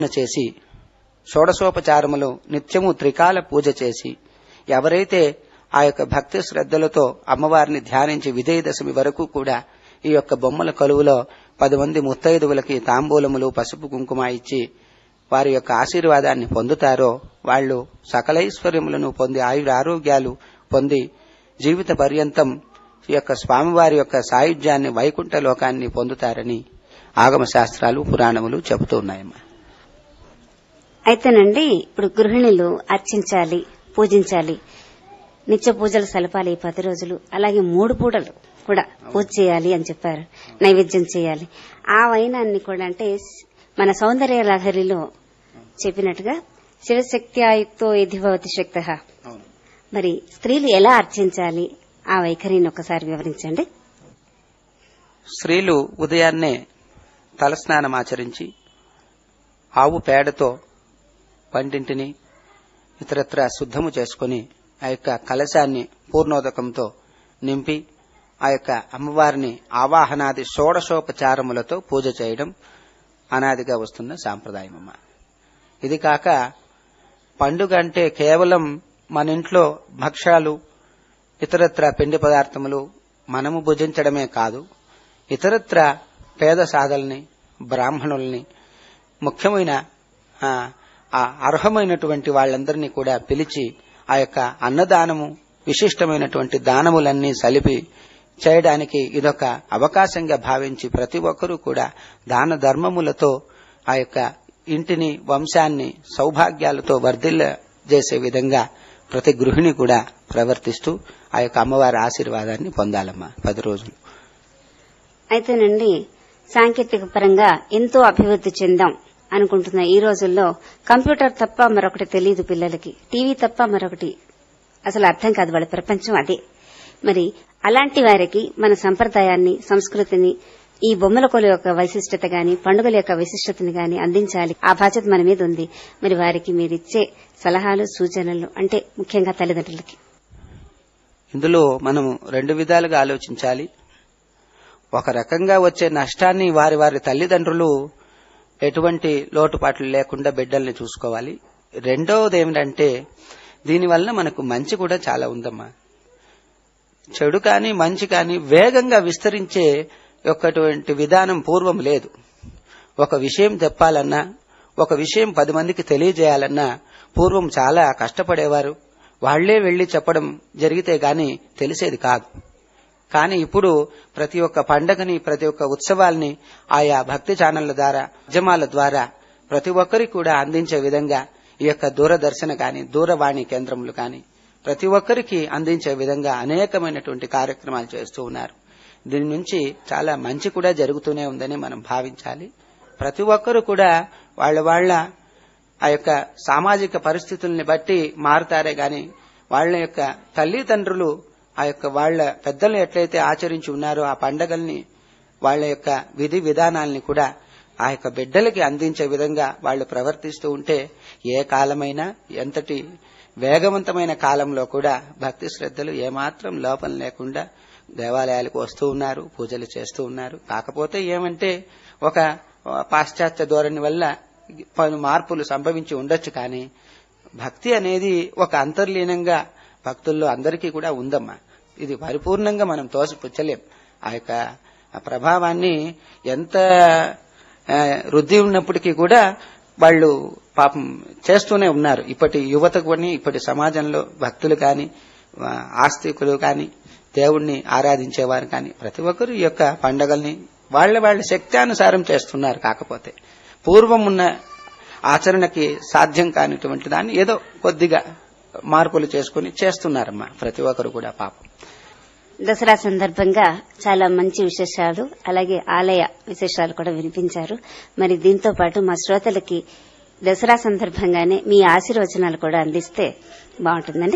చేసి షోడశోపచారములు నిత్యము త్రికాల పూజ చేసి ఎవరైతే ఆ యొక్క భక్తి శ్రద్ధలతో అమ్మవారిని ధ్యానించి విజయ దశమి వరకు కూడా ఈ యొక్క బొమ్మల కొలువులో పది మంది ముత్తైదువులకి తాంబూలములు పసుపు కుంకుమ ఇచ్చి వారి యొక్క ఆశీర్వాదాన్ని పొందుతారో వాళ్ళు సకలైశ్వర్యములను పొంది ఆయుర ఆరోగ్యాలు పొంది జీవిత పర్యంతం ఈ యొక్క స్వామివారి యొక్క సాయుధ్యాన్ని వైకుంఠ లోకాన్ని పొందుతారని ఆగమ శాస్త్రాలు పురాణములు చెబుతూ ఉన్నాయమ్మా అయితేనండి ఇప్పుడు గృహిణులు అర్చించాలి పూజించాలి నిత్య పూజలు సలపాలి ఈ పది రోజులు అలాగే మూడు పూటలు కూడా పూజ చేయాలి అని చెప్పారు నైవేద్యం చేయాలి ఆ వైనాన్ని కూడా అంటే మన సౌందర్య లహరిలో చెప్పినట్టుగా శివశక్తి ఆయుక్తో ఇది భవతి శక్త మరి స్త్రీలు ఎలా అర్చించాలి ఆ వైఖరిని ఒకసారి వివరించండి స్త్రీలు ఉదయాన్నే తలస్నానం ఆచరించి ఆవు పేడతో వంటింటిని ఇతరత్ర శుద్ధము చేసుకుని ఆ యొక్క కలశాన్ని పూర్ణోదకంతో నింపి ఆ యొక్క అమ్మవారిని ఆవాహనాది షోడశోపచారములతో పూజ చేయడం అనాదిగా వస్తున్న సాంప్రదాయమమ్మ ఇది కాక పండుగ అంటే కేవలం మన ఇంట్లో భక్ష్యాలు ఇతరత్ర పిండి పదార్థములు మనము భుజించడమే కాదు ఇతరత్ర పేద సాధల్ని బ్రాహ్మణుల్ని ముఖ్యమైన ఆ అర్హమైనటువంటి వాళ్ళందరినీ కూడా పిలిచి ఆ యొక్క అన్నదానము విశిష్టమైనటువంటి దానములన్నీ సలిపి చేయడానికి ఇదొక అవకాశంగా భావించి ప్రతి ఒక్కరూ కూడా దాన ధర్మములతో ఆ యొక్క ఇంటిని వంశాన్ని సౌభాగ్యాలతో వర్ధిల్ల చేసే విధంగా ప్రతి గృహిణి కూడా ప్రవర్తిస్తూ ఆ యొక్క అమ్మవారి ఆశీర్వాదాన్ని పొందాలమ్మా పది రోజులు అయితేనండి సాంకేతిక పరంగా ఎంతో అభివృద్ది చెందాం అనుకుంటున్న ఈ రోజుల్లో కంప్యూటర్ తప్ప మరొకటి తెలియదు పిల్లలకి టీవీ తప్ప మరొకటి అసలు అర్థం కాదు వాళ్ళ ప్రపంచం అదే మరి అలాంటి వారికి మన సంప్రదాయాన్ని సంస్కృతిని ఈ బొమ్మల కొలు యొక్క వైశిష్టత గాని పండుగల యొక్క విశిష్టతని గాని అందించాలి ఆ బాధ్యత మన మీద ఉంది మరి వారికి మీరిచ్చే సలహాలు సూచనలు అంటే ముఖ్యంగా తల్లిదండ్రులకి ఇందులో మనం రెండు విధాలుగా ఆలోచించాలి ఒక రకంగా వచ్చే నష్టాన్ని వారి వారి తల్లిదండ్రులు ఎటువంటి లోటుపాట్లు లేకుండా బిడ్డల్ని చూసుకోవాలి రెండవది ఏమిటంటే దీనివల్ల మనకు మంచి కూడా చాలా ఉందమ్మా చెడు కానీ మంచి కానీ వేగంగా విస్తరించే యొక్కటువంటి విధానం పూర్వం లేదు ఒక విషయం చెప్పాలన్నా ఒక విషయం పది మందికి తెలియజేయాలన్నా పూర్వం చాలా కష్టపడేవారు వాళ్లే వెళ్లి చెప్పడం జరిగితే గాని తెలిసేది కాదు కానీ ఇప్పుడు ప్రతి ఒక్క పండగని ప్రతి ఒక్క ఉత్సవాల్ని ఆయా భక్తి ఛానళ్ల ద్వారా ఉద్యమాల ద్వారా ప్రతి ఒక్కరికి కూడా అందించే విధంగా ఈ యొక్క దూరదర్శన కాని దూరవాణి కేంద్రములు కాని ప్రతి ఒక్కరికి అందించే విధంగా అనేకమైనటువంటి కార్యక్రమాలు చేస్తూ ఉన్నారు దీని నుంచి చాలా మంచి కూడా జరుగుతూనే ఉందని మనం భావించాలి ప్రతి ఒక్కరూ కూడా వాళ్ళ వాళ్ళ ఆ యొక్క సామాజిక పరిస్థితుల్ని బట్టి మారుతారే గాని వాళ్ళ యొక్క తల్లిదండ్రులు ఆ యొక్క వాళ్ళ పెద్దలు ఎట్లయితే ఆచరించి ఉన్నారో ఆ పండగల్ని వాళ్ళ యొక్క విధి విధానాల్ని కూడా ఆ యొక్క బిడ్డలకి అందించే విధంగా వాళ్ళు ప్రవర్తిస్తూ ఉంటే ఏ కాలమైనా ఎంతటి వేగవంతమైన కాలంలో కూడా భక్తి శ్రద్ధలు ఏమాత్రం లోపం లేకుండా దేవాలయాలకు వస్తూ ఉన్నారు పూజలు చేస్తూ ఉన్నారు కాకపోతే ఏమంటే ఒక పాశ్చాత్య ధోరణి వల్ల పలు మార్పులు సంభవించి ఉండొచ్చు కానీ భక్తి అనేది ఒక అంతర్లీనంగా భక్తుల్లో అందరికీ కూడా ఉందమ్మా ఇది పరిపూర్ణంగా మనం తోసిపుచ్చలేం ఆ యొక్క ప్రభావాన్ని ఎంత వృద్ధి ఉన్నప్పటికీ కూడా వాళ్ళు పాపం చేస్తూనే ఉన్నారు ఇప్పటి యువతకు కానీ ఇప్పటి సమాజంలో భక్తులు కానీ ఆస్తికులు కానీ దేవుణ్ణి ఆరాధించేవారు కానీ ప్రతి ఒక్కరు ఈ యొక్క పండగల్ని వాళ్ళ వాళ్ళ శక్త్యానుసారం చేస్తున్నారు కాకపోతే పూర్వం ఉన్న ఆచరణకి సాధ్యం కానిటువంటి దాన్ని ఏదో కొద్దిగా మార్పులు చేసుకుని చేస్తున్నారమ్మా ప్రతి ఒక్కరు కూడా పాపం దసరా సందర్భంగా చాలా మంచి విశేషాలు అలాగే ఆలయ విశేషాలు కూడా వినిపించారు మరి దీంతో పాటు మా శ్రోతలకి దసరా సందర్భంగానే మీ ఆశీర్వచనాలు కూడా అందిస్తే బాగుంటుందండి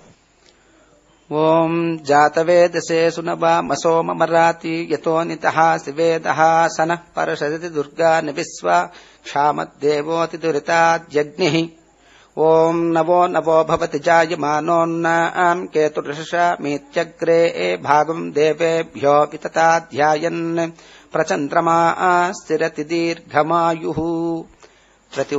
ఓం జాతవేదసే సునవామసోమరాతి యతోనిత శివేద సన పరషది దుర్గా నివిశ్వ క్షామద్దేవోతి దురితాద్యగ్ని ఓం నవో నవో భవతి జాయమానోన్నాం కేతుర్షమీత్యగ్రే భాగం దేవేభ్యో వితతాధ్యాయన్ ప్రచంద్రమా స్థిరతి దీర్ఘమాయు ప్రతి